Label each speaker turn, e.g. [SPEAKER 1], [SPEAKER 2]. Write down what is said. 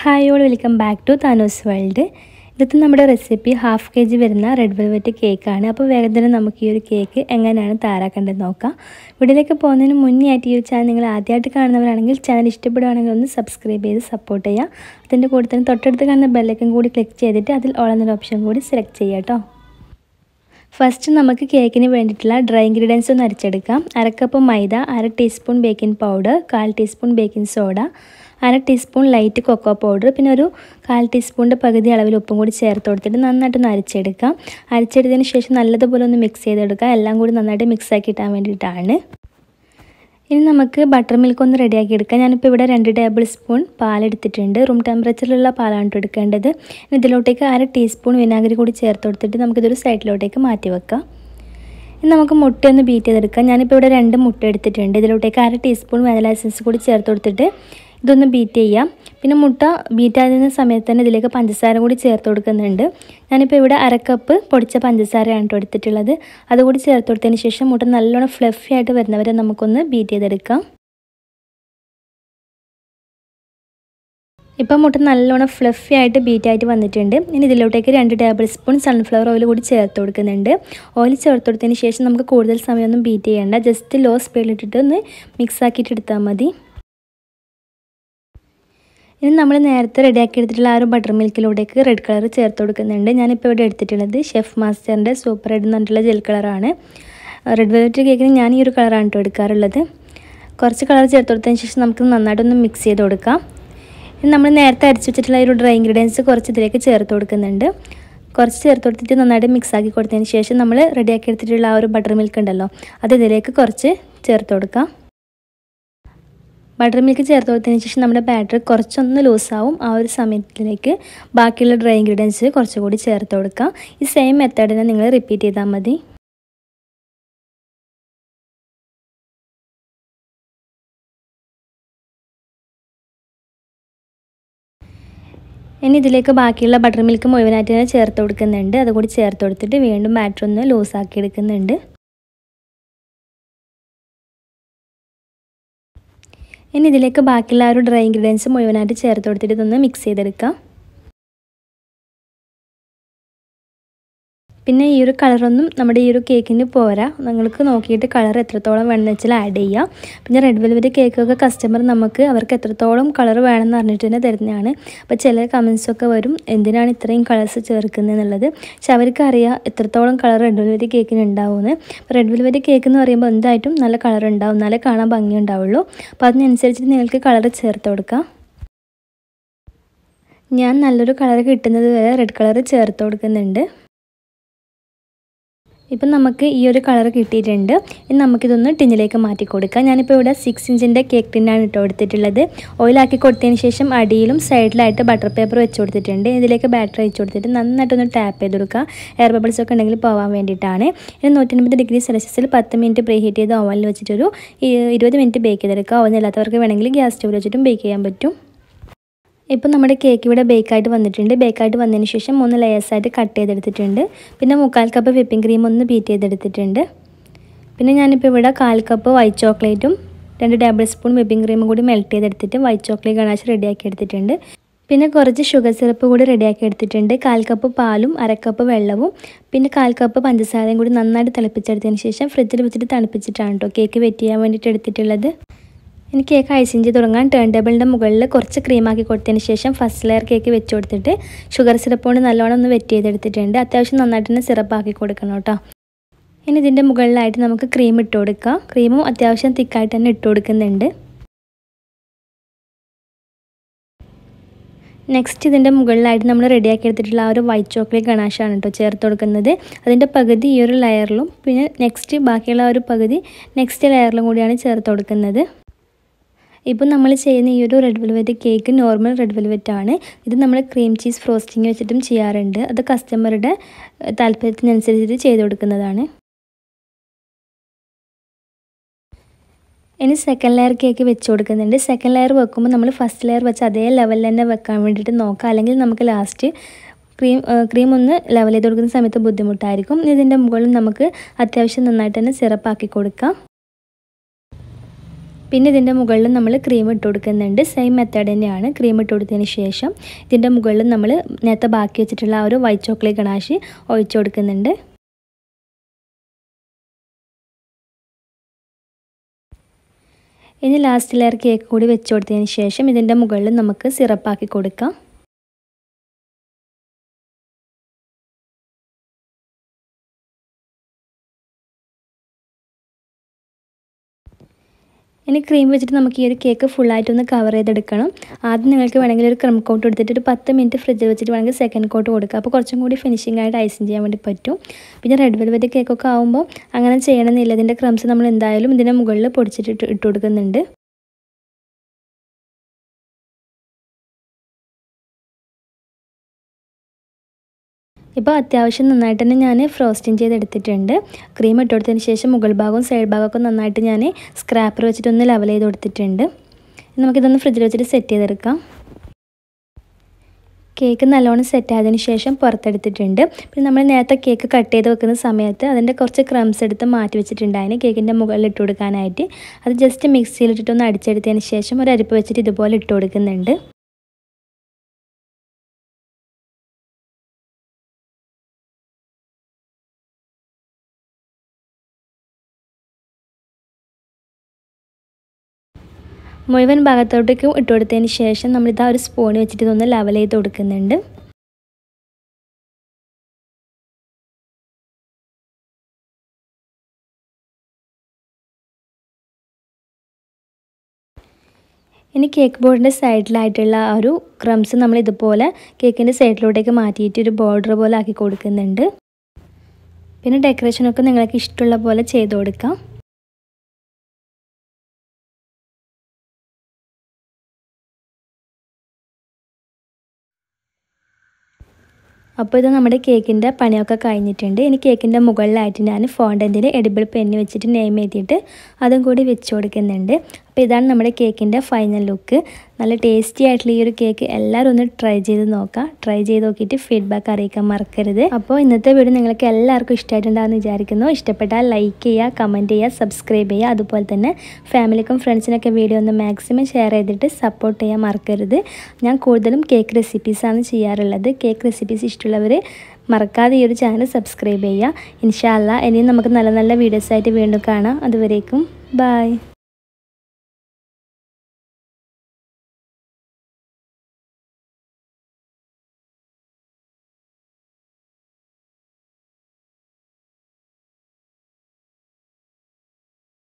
[SPEAKER 1] hi all welcome back to Thanos world ഇന്നത്തെ നമ്മുടെ recipe half K G വരുന്ന red velvet കേക്കാണ് അപ്പോൾ വേഗം തന്നെ നമുക്ക് ഈ ഒരു കേക്ക് എങ്ങനെയാണ് തയ്യാറാക്കേണ്ടത് നോക്കാം വീട്ടിലേക്ക് പോകുന്നതിന് മുന്നേ ആയിട്ട് ഈ ഒരു ചാനൽ നിങ്ങൾ ആദ്യമായിട്ട് കാണുന്നവരാണെങ്കിൽ ചാനൽ ഇഷ്ടപ്പെടുകയാണെങ്കിൽ ഒന്ന് സബ്സ്ക്രൈബ് ചെയ്ത് സപ്പോർട്ട് ചെയ്യുക അതിൻ്റെ കൂടെ തന്നെ തൊട്ടടുത്ത് കാണുന്ന ബെല്ലൈക്കൻ കൂടി ക്ലിക്ക് ചെയ്തിട്ട് അതിൽ ഓൾ എന്നൊരു ഓപ്ഷൻ കൂടി സെലക്ട് ചെയ്യുക കേട്ടോ ഫസ്റ്റ് നമുക്ക് കേക്കിന് വേണ്ടിയിട്ടുള്ള ഡ്രൈ ഇൻഗ്രീഡിയൻസ് ഒന്ന് അരച്ചെടുക്കാം അരക്കപ്പ് മൈദ അര ടീസ്പൂൺ ബേക്കിംഗ് പൗഡർ കാൽ ടീസ്പൂൺ ബേക്കിംഗ് സോഡ അര ടീസ്പൂൺ ലൈറ്റ് കൊക്കോ പൗഡർ പിന്നെ ഒരു കാൽ ടീസ്പൂണിൻ്റെ പകുതി അളവിൽ ഉപ്പും കൂടി ചേർത്ത് കൊടുത്തിട്ട് നന്നായിട്ടൊന്ന് അരച്ചെടുക്കാം അരച്ചെടുത്തതിന് ശേഷം നല്ലതുപോലെ ഒന്ന് മിക്സ് ചെയ്തെടുക്കുക എല്ലാം കൂടി നന്നായിട്ട് മിക്സ് ആക്കി ഇട്ടാൻ വേണ്ടിയിട്ടാണ് ഇനി നമുക്ക് ബട്ടർ മിൽക്ക് ഒന്ന് റെഡിയാക്കി എടുക്കാം ഞാനിപ്പോൾ ഇവിടെ രണ്ട് ടേബിൾ സ്പൂൺ പാലെടുത്തിട്ടുണ്ട് റൂം ടെമ്പറേച്ചറിലുള്ള പാലാണ് എടുക്കേണ്ടത് ഇനി ഇതിലോട്ടേക്ക് അര ടീസ്പൂൺ വിനാഗിരി കൂടി ചേർത്ത് കൊടുത്തിട്ട് നമുക്കിതൊരു സൈഡിലോട്ടേക്ക് മാറ്റി വെക്കാം ഇനി നമുക്ക് മുട്ട ഒന്ന് ബീറ്റ് ചെയ്തെടുക്കാം ഞാനിപ്പോൾ ഇവിടെ രണ്ട് മുട്ട എടുത്തിട്ടുണ്ട് ഇതിലോട്ടേക്ക് അര ടീസ്പൂൺ വാനില എസൻസ് കൂടി ചേർത്ത് കൊടുത്തിട്ട് ഇതൊന്ന് ബീറ്റ് ചെയ്യാം പിന്നെ മുട്ട ബീറ്റ് ആകുന്ന സമയത്ത് തന്നെ ഇതിലേക്ക് പഞ്ചസാര കൂടി ചേർത്ത് കൊടുക്കുന്നുണ്ട് ഞാനിപ്പോൾ ഇവിടെ അരക്കപ്പ് പൊടിച്ച പഞ്ചസാരയാണ് കേട്ടോ എടുത്തിട്ടുള്ളത് അതുകൂടി ചേർത്ത് കൊടുത്തതിന് ശേഷം മുട്ട നല്ലോണം ഫ്ലഫി ആയിട്ട് വരുന്നവരെ നമുക്കൊന്ന് ബീറ്റ് ചെയ്തെടുക്കാം ഇപ്പം മുട്ട നല്ലോണം ഫ്ലഫി ആയിട്ട് ബീറ്റ് ആയിട്ട് വന്നിട്ടുണ്ട് ഇനി ഇതിലോട്ടേക്ക് രണ്ട് ടേബിൾ സ്പൂൺ സൺഫ്ലവർ ഓയിൽ കൂടി ചേർത്ത് കൊടുക്കുന്നുണ്ട് ഓയിൽ ചേർത്ത് കൊടുത്തതിന് ശേഷം നമുക്ക് കൂടുതൽ സമയമൊന്നും ബീറ്റ് ചെയ്യേണ്ട ജസ്റ്റ് ലോ സ്പീഡിലിട്ടിട്ട് ഒന്ന് മിക്സ് ആക്കിയിട്ട് എടുത്താൽ മതി ഇനി നമ്മൾ നേരത്തെ റെഡിയാക്കി എടുത്തിട്ടുള്ള ആ ഒരു ബട്ടർ മിൽക്കിലൂടേക്ക് റെഡ് കളർ ചേർത്ത് കൊടുക്കുന്നുണ്ട് ഞാനിപ്പോൾ ഇവിടെ എടുത്തിട്ടുള്ളത് ഷെഫ് മാസ്റ്ററിൻ്റെ സൂപ്പർ റെഡ് എന്ന് പറഞ്ഞിട്ടുള്ള ജെൽ കളറാണ് റെഡ് വെൽവെറ്റ് കേക്കിന് ഞാൻ ഈ ഒരു കളറാണ് കേട്ടോ എടുക്കാറുള്ളത് കുറച്ച് കളർ ചേർത്ത് കൊടുത്തതിന് ശേഷം നമുക്ക് നന്നായിട്ടൊന്ന് മിക്സ് ചെയ്ത് കൊടുക്കാം ഇനി നമ്മൾ നേരത്തെ അരച്ച് വെച്ചിട്ടുള്ള ഒരു ഡ്രൈ ഇൻഗ്രീഡിയൻസ് കുറച്ച് ഇതിലേക്ക് ചേർത്ത് കൊടുക്കുന്നുണ്ട് കുറച്ച് ചേർത്ത് കൊടുത്തിട്ട് നന്നായിട്ട് മിക്സ് ആക്കി കൊടുത്തതിന് ശേഷം നമ്മൾ റെഡിയാക്കി എടുത്തിട്ടുള്ള ആ ഒരു ബട്ടർ മിൽക്ക് ഉണ്ടല്ലോ അത് ഇതിലേക്ക് കുറച്ച് ചേർത്ത് കൊടുക്കാം ബട്ടർ മിൽക്ക് ചേർത്ത് കൊടുത്തതിന് ശേഷം നമ്മുടെ ബാറ്റർ കുറച്ചൊന്ന് ലൂസാവും ആ ഒരു സമയത്തിലേക്ക് ബാക്കിയുള്ള ഡ്രൈ ഇൻഗ്രീഡിയൻസ് കുറച്ചുകൂടി ചേർത്ത് കൊടുക്കാം ഈ സെയിം മെത്തേഡിനെ നിങ്ങൾ റിപ്പീറ്റ് ചെയ്താൽ മതി ഇനി ഇതിലേക്ക് ബാക്കിയുള്ള ബട്ടർ മിൽക്ക് മുഴുവനായിട്ട് തന്നെ ചേർത്ത് കൊടുക്കുന്നുണ്ട് അതുകൂടി ചേർത്ത് കൊടുത്തിട്ട് വീണ്ടും ബാറ്റർ ഒന്ന് ലൂസാക്കി എടുക്കുന്നുണ്ട് ഇനി ഇതിലേക്ക് ബാക്കിയുള്ള ആ ഒരു ഡ്രൈ ഇൻഗ്രീഡിയൻസ് മുഴുവനായിട്ട് ചേർത്ത് കൊടുത്തിട്ട് ഇതൊന്ന് മിക്സ് ചെയ്തെടുക്കാം പിന്നെ ഈ ഒരു കളറൊന്നും നമ്മുടെ ഈ ഒരു കേക്കിന് പോരാ നിങ്ങൾക്ക് നോക്കിയിട്ട് കളർ എത്രത്തോളം വേണമെന്ന് വെച്ചാൽ ആഡ് ചെയ്യാം പിന്നെ റെഡ് വെൽവെറ്റ് കേക്കൊക്കെ കസ്റ്റമർ നമുക്ക് അവർക്ക് എത്രത്തോളം കളർ വേണമെന്ന് പറഞ്ഞിട്ട് തന്നെ തരുന്നതാണ് അപ്പോൾ ചില കമൻസൊക്കെ വരും എന്തിനാണ് ഇത്രയും കളേഴ്സ് ചേർക്കുന്നത് എന്നുള്ളത് പക്ഷെ അവർക്ക് അറിയാം എത്രത്തോളം കളർ റെഡ് വെൽവെറ്റ് കേക്കിന് ഉണ്ടാവുമെന്ന് റെഡ് വെൽവെറ്റ് കേക്ക് എന്ന് പറയുമ്പോൾ എന്തായിട്ടും നല്ല കളർ ഉണ്ടാവും എന്നാലേ കാണാൻ ഭംഗി ഉണ്ടാവുള്ളൂ അപ്പോൾ അതിനനുസരിച്ചിട്ട് നിങ്ങൾക്ക് കളർ ചേർത്ത് കൊടുക്കാം ഞാൻ നല്ലൊരു കളർ കിട്ടുന്നത് വരെ റെഡ് കളർ ചേർത്ത് കൊടുക്കുന്നുണ്ട് ഇപ്പം നമുക്ക് ഈ ഒരു കളർ കിട്ടിയിട്ടുണ്ട് ഇനി നമുക്കിതൊന്ന് ടിന്നിലേക്ക് മാറ്റി കൊടുക്കാം ഞാനിപ്പോൾ ഇവിടെ സിക്സ് ഇഞ്ചിൻ്റെ കേക്ക് ടിന്നാണ് ഇട്ടോ എടുത്തിട്ടുള്ളത് ഓയിലാക്കി കൊടുത്തതിന് ശേഷം അടിയിലും സൈഡിലായിട്ട് ബട്ടർ പേപ്പർ വെച്ച് കൊടുത്തിട്ടുണ്ട് ഇതിലേക്ക് ബാറ്റർ വെച്ച് കൊടുത്തിട്ട് നന്നായിട്ടൊന്ന് ടാപ്പ് ചെയ്ത് കൊടുക്കുക എയർ ബബിൾസ് ഒക്കെ ഉണ്ടെങ്കിൽ പോകാൻ വേണ്ടിയിട്ടാണ് ഇനി നൂറ്റൻപത് ഡിഗ്രി സെൽഷ്യസിൽ പത്ത് മിനിറ്റ് പ്രീ ഹീറ്റ് ചെയ്ത് ഓവനിൽ വെച്ചിട്ടൊരു ഇരുപത് മിനിറ്റ് ബേക്ക് ചെയ്തെടുക്കുക ഓവൻ ഇല്ലാത്തവർക്ക് വേണമെങ്കിൽ ഗ്യാസ് സ്റ്റോവിൽ വെച്ചിട്ടും ബേക്ക് ചെയ്യാൻ പറ്റും ഇപ്പോൾ നമ്മുടെ കേക്ക് ഇവിടെ ബേക്കായിട്ട് വന്നിട്ടുണ്ട് ബേക്കായിട്ട് വന്നതിന് ശേഷം മൂന്ന് ലെയേഴ്സായിട്ട് കട്ട് ചെയ്തെടുത്തിട്ടുണ്ട് പിന്നെ മുക്കാൽ കപ്പ് വിപ്പിംഗ് ക്രീം ഒന്ന് ബീറ്റ് ചെയ്തെടുത്തിട്ടുണ്ട് പിന്നെ ഞാനിപ്പോൾ ഇവിടെ കാൽ കപ്പ് വൈറ്റ് ചോക്ലേറ്റും രണ്ട് ടേബിൾ സ്പൂൺ വിപ്പിംഗ് ക്രീമും കൂടി മെൽറ്റ് ചെയ്തെടുത്തിട്ട് വൈറ്റ് ചോക്ലേറ്റ് ഗണാശ് റെഡിയാക്കി എടുത്തിട്ടുണ്ട് പിന്നെ കുറച്ച് ഷുഗർ സിറപ്പ് കൂടി റെഡിയാക്കി എടുത്തിട്ടുണ്ട് കാൽ കപ്പ് പാലും അര കപ്പ് വെള്ളവും പിന്നെ കാൽ കപ്പ് പഞ്ചസാരയും കൂടി നന്നായിട്ട് തിളപ്പിച്ചെടുത്തതിന് ശേഷം ഫ്രിഡ്ജിൽ വെച്ചിട്ട് തണുപ്പിച്ചിട്ടാണ് കേട്ടോ കേക്ക് വെറ്റ് ചെയ്യാൻ വേണ്ടിയിട്ട് എടുത്തിട്ടുള്ളത് ഇനി കേക്ക് ഐസിഞ്ച് തുടങ്ങാൻ ടേൺ ടേബിളിൻ്റെ മുകളിൽ കുറച്ച് ക്രീമാക്കി കൊടുത്തതിന് ശേഷം ഫസ്റ്റ് ലെയർ കേക്ക് വെച്ച് കൊടുത്തിട്ട് ഷുഗർ സിറപ്പ് കൊണ്ട് നല്ലോണം ഒന്ന് വെറ്റ് ചെയ്തെടുത്തിട്ടുണ്ട് അത്യാവശ്യം നന്നായിട്ട് തന്നെ സിറപ്പ് ആക്കി കൊടുക്കണം കേട്ടോ ഇനി ഇതിൻ്റെ മുകളിലായിട്ട് നമുക്ക് ക്രീം ഇട്ട് കൊടുക്കാം ക്രീമും അത്യാവശ്യം തിക്കായിട്ട് തന്നെ ഇട്ട് കൊടുക്കുന്നുണ്ട് നെക്സ്റ്റ് ഇതിൻ്റെ മുകളിലായിട്ട് നമ്മൾ റെഡിയാക്കി എടുത്തിട്ടുള്ള ആ ഒരു വൈറ്റ് ചോക്ലേറ്റ് ഗണാഷാണ് കേട്ടോ ചേർത്ത് കൊടുക്കുന്നത് അതിൻ്റെ പകുതി ഈ ഒരു ലെയറിലും പിന്നെ നെക്സ്റ്റ് ബാക്കിയുള്ള ഒരു പകുതി നെക്സ്റ്റ് ലെയറിലും കൂടിയാണ് ചേർത്ത് കൊടുക്കുന്നത് ഇപ്പോൾ നമ്മൾ ചെയ്യുന്ന ഈ ഒരു red velvet cake normal red velvet ആണ് ഇത് നമ്മൾ ക്രീം ചീസ് ഫ്രോസ്റ്റിംഗ് വെച്ചിട്ടും ചെയ്യാറുണ്ട് അത് കസ്റ്റമറുടെ താല്പര്യത്തിനനുസരിച്ചിട്ട് ചെയ്ത് കൊടുക്കുന്നതാണ് ഇനി സെക്കൻഡ് ലെയർ കേക്ക് വെച്ച് കൊടുക്കുന്നുണ്ട് സെക്കൻഡ് ലെയർ വെക്കുമ്പോൾ നമ്മൾ ഫസ്റ്റ് ലെയർ വെച്ച് അതേ ലെവലിൽ തന്നെ വെക്കാൻ വേണ്ടിയിട്ട് നോക്കാം അല്ലെങ്കിൽ നമുക്ക് ലാസ്റ്റ് ക്രീം ക്രീം ഒന്ന് ലെവൽ ചെയ്ത് കൊടുക്കുന്ന സമയത്ത് ബുദ്ധിമുട്ടായിരിക്കും ഇതിൻ്റെ മുകളിൽ നമുക്ക് അത്യാവശ്യം നന്നായിട്ട് തന്നെ സിറപ്പ് ആക്കി കൊടുക്കാം പിന്നെ ഇതിൻ്റെ മുകളിൽ നമ്മൾ ക്രീം ഇട്ട് കൊടുക്കുന്നുണ്ട് സെയിം മെത്തേഡ് തന്നെയാണ് ക്രീം ഇട്ട് കൊടുത്തതിന് ശേഷം ഇതിൻ്റെ മുകളിൽ നമ്മൾ നേരത്തെ ബാക്കി വെച്ചിട്ടുള്ള ആ ഒരു വൈറ്റ് ചോക്ലേറ്റ് ഗണാഷ് ഒഴിച്ചു കൊടുക്കുന്നുണ്ട് ഇനി ലാസ്റ്റ് ലെയർ കേക്ക് കൂടി വെച്ച് കൊടുത്തതിന് ശേഷം ഇതിൻ്റെ മുകളിൽ നമുക്ക് സിറപ്പാക്കി കൊടുക്കാം ഇനി ക്രീം വെച്ചിട്ട് നമുക്ക് ഈ ഒരു കേക്ക് ഫുള്ളായിട്ടൊന്ന് കവർ ചെയ്തെടുക്കണം ആദ്യം നിങ്ങൾക്ക് വേണമെങ്കിൽ ഒരു ക്രം കോട്ട് കൊടുത്തിട്ട് ഒരു പത്ത് മിനിറ്റ് ഫ്രിഡ്ജിൽ വെച്ചിട്ട് വേണമെങ്കിൽ സെക്കൻഡ് കോട്ട് കൊടുക്കുക അപ്പോൾ കുറച്ചും കൂടി ഫിനിഷിംഗ് ആയിട്ട് ഐസിങ് ചെയ്യാൻ വേണ്ടി പറ്റും പിന്നെ റെഡ് വെൽവെറ്റ് കേക്കൊക്കെ ആകുമ്പോൾ അങ്ങനെ ചെയ്യണമെന്നില്ല ഇതിൻ്റെ ക്രംസ് നമ്മൾ എന്തായാലും ഇതിൻ്റെ മുകളിൽ പൊടിച്ചിട്ട് ഇട്ട് കൊടുക്കുന്നുണ്ട് ഇപ്പോൾ അത്യാവശ്യം നന്നായിട്ട് തന്നെ ഞാൻ ഫ്രോസ്റ്റിംഗ് ചെയ്തെടുത്തിട്ടുണ്ട് ക്രീം ഇട്ട് കൊടുത്തതിന് ശേഷം മുകൾ ഭാഗവും സൈഡ് ഭാഗമൊക്കെ നന്നായിട്ട് ഞാൻ സ്ക്രാപ്പർ വെച്ചിട്ടൊന്ന് ലെവൽ ചെയ്ത് കൊടുത്തിട്ടുണ്ട് നമുക്കിതൊന്ന് ഫ്രിഡ്ജിൽ വെച്ചിട്ട് സെറ്റ് ചെയ്തെടുക്കാം കേക്ക് നല്ലോണം സെറ്റ് ആയതിനു ശേഷം പുറത്തെടുത്തിട്ടുണ്ട് പിന്നെ നമ്മൾ നേരത്തെ കേക്ക് കട്ട് ചെയ്ത് വെക്കുന്ന സമയത്ത് അതിൻ്റെ കുറച്ച് ക്രംസ് എടുത്ത് മാറ്റി വെച്ചിട്ടുണ്ടായിരുന്നു കേക്കിൻ്റെ മുകളിൽ ഇട്ട് കൊടുക്കാനായിട്ട് അത് ജസ്റ്റ് മിക്സിയിലിട്ടിട്ടൊന്ന് അടിച്ചെടുത്തതിന് ശേഷം ഒരു അരിപ്പ് വെച്ചിട്ട് ഇതുപോലെ ഇട്ട് കൊടുക്കുന്നുണ്ട് മുഴുവൻ ഭാഗത്തോട്ടേക്കും ഇട്ട് കൊടുത്തതിന് ശേഷം നമ്മളിതാ ഒരു സ്പൂൺ വെച്ചിട്ട് ഇതൊന്ന് ലെവൽ ചെയ്ത് കൊടുക്കുന്നുണ്ട് ഇനി കേക്ക് ബോർഡിൻ്റെ സൈഡിലായിട്ടുള്ള ആ ഒരു ക്രംസ് നമ്മൾ ഇതുപോലെ കേക്കിൻ്റെ സൈഡിലോട്ടേക്ക് മാറ്റിയിട്ട് ഒരു ബോർഡർ പോലെ ആക്കി കൊടുക്കുന്നുണ്ട് പിന്നെ ഡെക്കറേഷനൊക്കെ നിങ്ങൾക്ക് ഇഷ്ടമുള്ള പോലെ ചെയ്ത് കൊടുക്കാം അപ്പോൾ ഇത് നമ്മുടെ കേക്കിൻ്റെ പണിയൊക്കെ കഴിഞ്ഞിട്ടുണ്ട് ഇനി കേക്കിൻ്റെ മുകളിലായിട്ട് ഞാൻ ഫോണ്ടൻറ്റിൽ എഡിബിൾ പെന്ന് വെച്ചിട്ട് നെയിം എഴുതിയിട്ട് അതും കൂടി വെച്ച് കൊടുക്കുന്നുണ്ട് അപ്പോൾ ഇതാണ് നമ്മുടെ കേക്കിൻ്റെ ഫൈനൽ ലുക്ക് നല്ല ടേസ്റ്റി ആയിട്ടുള്ള ഈ ഒരു കേക്ക് എല്ലാവരും ഒന്ന് ട്രൈ ചെയ്ത് നോക്കാം ട്രൈ ചെയ്ത് നോക്കിയിട്ട് ഫീഡ്ബാക്ക് അറിയിക്കാൻ മറക്കരുത് അപ്പോൾ ഇന്നത്തെ വീഡിയോ നിങ്ങൾക്ക് എല്ലാവർക്കും ഇഷ്ടമായിട്ടുണ്ടാകുമെന്ന് വിചാരിക്കുന്നു ഇഷ്ടപ്പെട്ടാൽ ലൈക്ക് ചെയ്യുക കമൻറ്റ് ചെയ്യുക സബ്സ്ക്രൈബ് ചെയ്യുക അതുപോലെ തന്നെ ഫാമിലിക്കും ഫ്രണ്ട്സിനൊക്കെ വീഡിയോ ഒന്ന് മാക്സിമം ഷെയർ ചെയ്തിട്ട് സപ്പോർട്ട് ചെയ്യാൻ മറക്കരുത് ഞാൻ കൂടുതലും കേക്ക് റെസിപ്പീസാണ് ചെയ്യാറുള്ളത് കേക്ക് റെസിപ്പീസ് ഇഷ്ടമുള്ളവർ മറക്കാതെ ഈ ഒരു ചാനൽ സബ്സ്ക്രൈബ് ചെയ്യുക ഇൻഷാല്ല ഇനിയും നമുക്ക് നല്ല നല്ല വീഡിയോസായിട്ട് വീണ്ടും കാണാം അതുവരേക്കും ബായ്